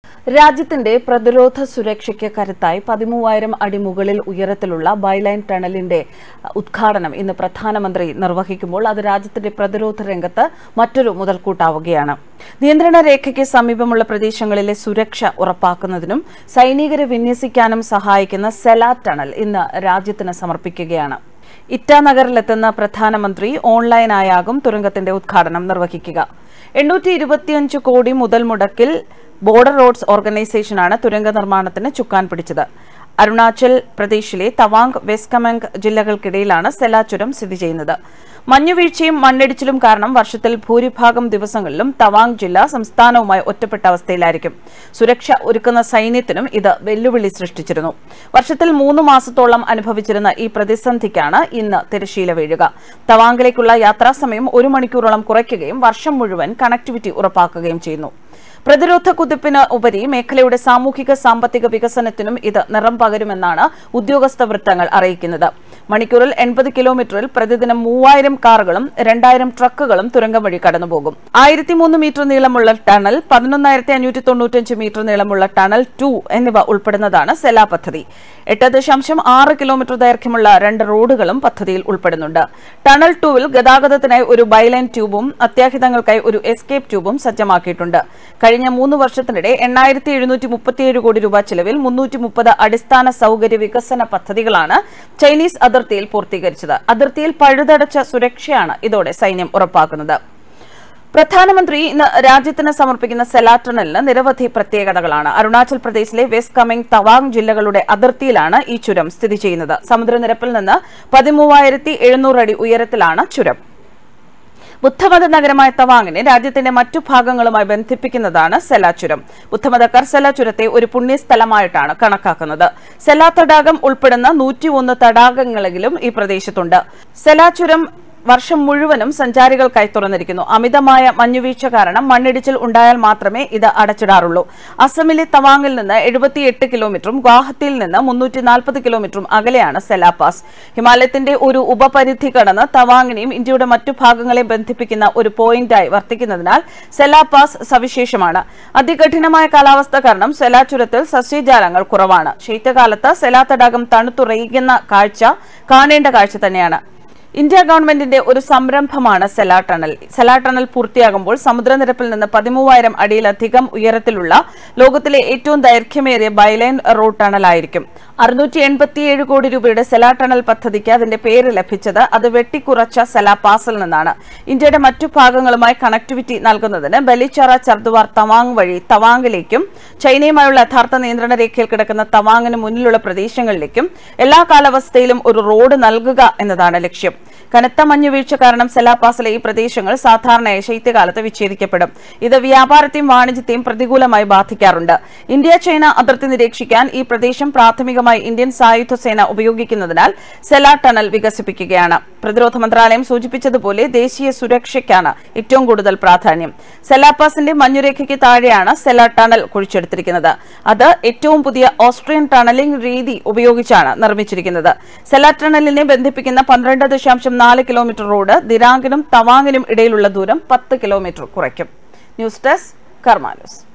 രാജ്യത്തിന്റെ പ്രതിരോധ സുരക്ഷയ്ക്ക് കരുത്തായി പതിമൂവായിരം അടി മുകളിൽ ഉയരത്തിലുള്ള ബൈലൈൻ ടണലിന്റെ ഉദ്ഘാടനം ഇന്ന് പ്രധാനമന്ത്രി നിർവഹിക്കുമ്പോൾ അത് രാജ്യത്തിന്റെ പ്രതിരോധ രംഗത്ത് മറ്റൊരു മുതൽക്കൂട്ടാവുകയാണ് നിയന്ത്രണ രേഖയ്ക്ക് സമീപമുള്ള പ്രദേശങ്ങളിലെ സുരക്ഷ ഉറപ്പാക്കുന്നതിനും സൈനികരെ വിന്യസിക്കാനും സഹായിക്കുന്ന സെലാ ടണൽ ഇന്ന് രാജ്യത്തിന് സമർപ്പിക്കുകയാണ് ഇറ്റാനഗറിലെത്തുന്ന പ്രധാനമന്ത്രി ഓൺലൈനായാകും തുരങ്കത്തിന്റെ ഉദ്ഘാടനം നിർവഹിക്കുക എണ്ണൂറ്റി ഇരുപത്തിയഞ്ച് കോടി മുതൽ മുടക്കിൽ ബോർഡർ റോഡ്സ് ഓർഗനൈസേഷനാണ് തുരങ്ക നിർമ്മാണത്തിന് ചുക്കാൻ പിടിച്ചത് അരുണാചൽ പ്രദേശിലെ തവാങ് വെസ്റ്റ് കമംഗ് ജില്ലകൾക്കിടയിലാണ് സെലാ ചുരം സ്ഥിതി ചെയ്യുന്നത് മഞ്ഞുവീഴ്ചയും മണ്ണിടിച്ചിലും കാരണം വർഷത്തിൽ ഭൂരിഭാഗം ദിവസങ്ങളിലും തവാങ് ജില്ല സംസ്ഥാനവുമായി ഒറ്റപ്പെട്ട അവസ്ഥയിലായിരിക്കും സുരക്ഷ ഒരുക്കുന്ന സൈന്യത്തിനും ഇത് വെല്ലുവിളി സൃഷ്ടിച്ചിരുന്നു വർഷത്തിൽ മൂന്ന് മാസത്തോളം അനുഭവിച്ചിരുന്ന ഈ പ്രതിസന്ധിക്കാണ് ഇന്ന് തിരശീല വീഴുക തവാങ്കിലേക്കുള്ള യാത്രാസമയം ഒരു മണിക്കൂറോളം കുറയ്ക്കുകയും വർഷം മുഴുവൻ കണക്ടിവിറ്റി ഉറപ്പാക്കുകയും ചെയ്യുന്നു പ്രതിരോധ കുതിപ്പിന് ഉപരി മേഖലയുടെ സാമൂഹിക സാമ്പത്തിക വികസനത്തിനും ഇത് നിറം പകരുമെന്നാണ് ഉദ്യോഗസ്ഥ വൃത്തങ്ങൾ അറിയിക്കുന്നത് മണിക്കൂറിൽ എൺപത് കിലോമീറ്ററിൽ പ്രതിദിനം മൂവായിരം കാറുകളും രണ്ടായിരം ട്രക്കുകളും തുരങ്കം വഴി കടന്നുപോകും ആയിരത്തി മൂന്ന് മീറ്റർ നീളമുള്ള ടണൽ പതിനൊന്നായിരത്തി അഞ്ഞൂറ്റി തൊണ്ണൂറ്റഞ്ച് മീറ്റർ നീളമുള്ള ടണൽ ടു എന്നിവ ഉൾപ്പെടുന്നതാണ് സെല പദ്ധതി എട്ട് ദശാംശം ആറ് കിലോമീറ്റർ ദൈർഘ്യമുള്ള രണ്ട് റോഡുകളും പദ്ധതിയിൽ ഉൾപ്പെടുന്നുണ്ട് ടണൽ ടൂവിൽ ഗതാഗതത്തിനായി ഒരു ബൈലൈൻ ട്യൂബും അത്യാഹിതങ്ങൾക്കായി ഒരു എസ്കേപ്പ് ട്യൂബും സജ്ജമാക്കിയിട്ടുണ്ട് കഴിഞ്ഞ മൂന്ന് വർഷത്തിനിടെ എണ്ണായിരത്തി എഴുന്നൂറ്റി മുപ്പത്തിയേഴ് കോടി രൂപ ചെലവിൽ മുന്നൂറ്റി മുപ്പത് അടിസ്ഥാന സൌകര്യ വികസന പദ്ധതികളാണ് ചൈനീസ് അതിർത്തിയിൽ പൂർത്തീകരിച്ചത് അതിർത്തിയിൽ പഴുതടച്ച സുരക്ഷയാണ് ഇതോടെ സൈന്യം ഉറപ്പാക്കുന്നത് പ്രധാനമന്ത്രി ഇന്ന് രാജ്യത്തിന് സമർപ്പിക്കുന്ന സെലാറ്റണലിന് നിരവധി പ്രത്യേകതകളാണ് അരുണാചൽ പ്രദേശിലെ വെസ്റ്റ് കമിംഗ് തവാങ് ജില്ലകളുടെ അതിർത്തിയിലാണ് ഈ ചുരം സ്ഥിതി ചെയ്യുന്നത് സമുദ്രനിരപ്പിൽ നിന്ന് പതിമൂവായിരത്തി എഴുന്നൂറ് അടി ഉയരത്തിലാണ് ചുരം ബുദ്ധമത നഗരമായ തവാങ്ങിനെ രാജ്യത്തിന്റെ മറ്റു ഭാഗങ്ങളുമായി ബന്ധിപ്പിക്കുന്നതാണ് സെലാ ചുരം ബുദ്ധമതക്കാർ സെലാ ചുരത്തെ ഒരു പുണ്യസ്ഥലമായിട്ടാണ് കണക്കാക്കുന്നത് സെലാ തടാകം ഉൾപ്പെടുന്ന നൂറ്റിയൊന്ന് തടാകങ്ങളെങ്കിലും ഈ പ്രദേശത്തുണ്ട് സെലാ ചുരം വർഷം മുഴുവനും സഞ്ചാരികൾക്കായി തുറന്നിരിക്കുന്നു അമിതമായ മഞ്ഞുവീഴ്ച കാരണം മണ്ണിടിച്ചിൽ ഉണ്ടായാൽ മാത്രമേ ഇത് അടച്ചിടാറുള്ളൂ അസമിലെ തവാങ്ങിൽ നിന്ന് എഴുപത്തിയെട്ട് കിലോമീറ്ററും ഗുവാഹത്തിയിൽ നിന്ന് മുന്നൂറ്റി നാൽപ്പത് കിലോമീറ്ററും അകലെയാണ് സെലാപാസ് ഹിമാലയത്തിന്റെ ഒരു ഉപപരിധി കടന്ന് തവാങ്ങിനെയും ഇന്ത്യയുടെ മറ്റു ഭാഗങ്ങളെയും ബന്ധിപ്പിക്കുന്ന ഒരു പോയിന്റായി വർത്തിക്കുന്നതിനാൽ സെലാപാസ് സവിശേഷമാണ് അതികഠിനമായ കാലാവസ്ഥ കാരണം സെലാ ചുരത്തിൽ സസ്യജാലങ്ങൾ കുറവാണ് ശൈത്യകാലത്ത് സെലാ തടാകം തണുത്തുറയുന്ന കാഴ്ച കാണേണ്ട കാഴ്ച തന്നെയാണ് ഇന്ത്യ ഗവൺമെന്റിന്റെ ഒരു സംരംഭമാണ് സെലാ ടണൽ സെലാ ടണൽ പൂർത്തിയാകുമ്പോൾ സമുദ്രനിരപ്പിൽ നിന്ന് പതിമൂവായിരം അടിയിലധികം ഉയരത്തിലുള്ള ലോകത്തിലെ ഏറ്റവും ദൈർഘ്യമേറിയ ബൈലൈൻ റോഡ് ടണലായിരിക്കും അറുന്നൂറ്റി എൺപത്തിയേഴ് കോടി രൂപയുടെ സെലാ ടണൽ പദ്ധതിക്ക് അതിന്റെ പേര് ലഭിച്ചത് അത് വെട്ടിക്കുറച്ച സെലാ പാസിൽ നിന്നാണ് ഇന്ത്യയുടെ മറ്റു ഭാഗങ്ങളുമായി കണക്ടിവിറ്റി നൽകുന്നതിന് ബലിച്ചാറ ചർദ്വാർ തവാങ് വഴി തവാങ്ങിലേക്കും ചൈനയുമായുള്ള യഥാർത്ഥ നിയന്ത്രണ രേഖയിൽ കിടക്കുന്ന തവാങ്ങിന് മുന്നിലുള്ള പ്രദേശങ്ങളിലേക്കും എല്ലാ കാലാവസ്ഥയിലും ഒരു റോഡ് നൽകുക എന്നതാണ് ലക്ഷ്യം കനത്ത മഞ്ഞുവീഴ്ച കാരണം സെലാപാസിലെ ഈ പ്രദേശങ്ങൾ സാധാരണയായി ശൈത്യകാലത്ത് വിച്ഛേദിക്കപ്പെടും ഇത് വ്യാപാരത്തെയും വാണിജ്യത്തെയും പ്രതികൂലമായി ബാധിക്കാറുണ്ട് ഇന്ത്യ ചൈന അതിർത്തി നിരീക്ഷിക്കാൻ ഈ പ്രദേശം പ്രാഥമികമായി ഇന്ത്യൻ സായുധ സേന ഉപയോഗിക്കുന്നതിനാൽ സെലാ ടണൽ വികസിപ്പിക്കുകയാണ് പ്രതിരോധ മന്ത്രാലയം സൂചിപ്പിച്ചതുപോലെ ദേശീയ സുരക്ഷയ്ക്കാണ് ഏറ്റവും കൂടുതൽ പ്രാധാന്യം സെലാപാസിന്റെ മഞ്ഞുരേഖയ്ക്ക് താഴെയാണ് സെലാ ടണൽ കുഴിച്ചെടുത്തിരിക്കുന്നത് അത് ഏറ്റവും പുതിയ ഓസ്ട്രിയൻ ടണലിംഗ് രീതി ഉപയോഗിച്ചാണ് നിർമ്മിച്ചിരിക്കുന്നത് സെലാ ടണലിനെ ബന്ധിപ്പിക്കുന്ന പന്ത്രണ്ട് ദശാംശം നാല് കിലോമീറ്റർ റോഡ് ദിരാങ്കിനും തവാങ്ങിനും ഇടയിലുള്ള ദൂരം പത്ത് കിലോമീറ്റർ കുറയ്ക്കും ന്യൂസ് ഡെസ്ക് കർമാനൂസ്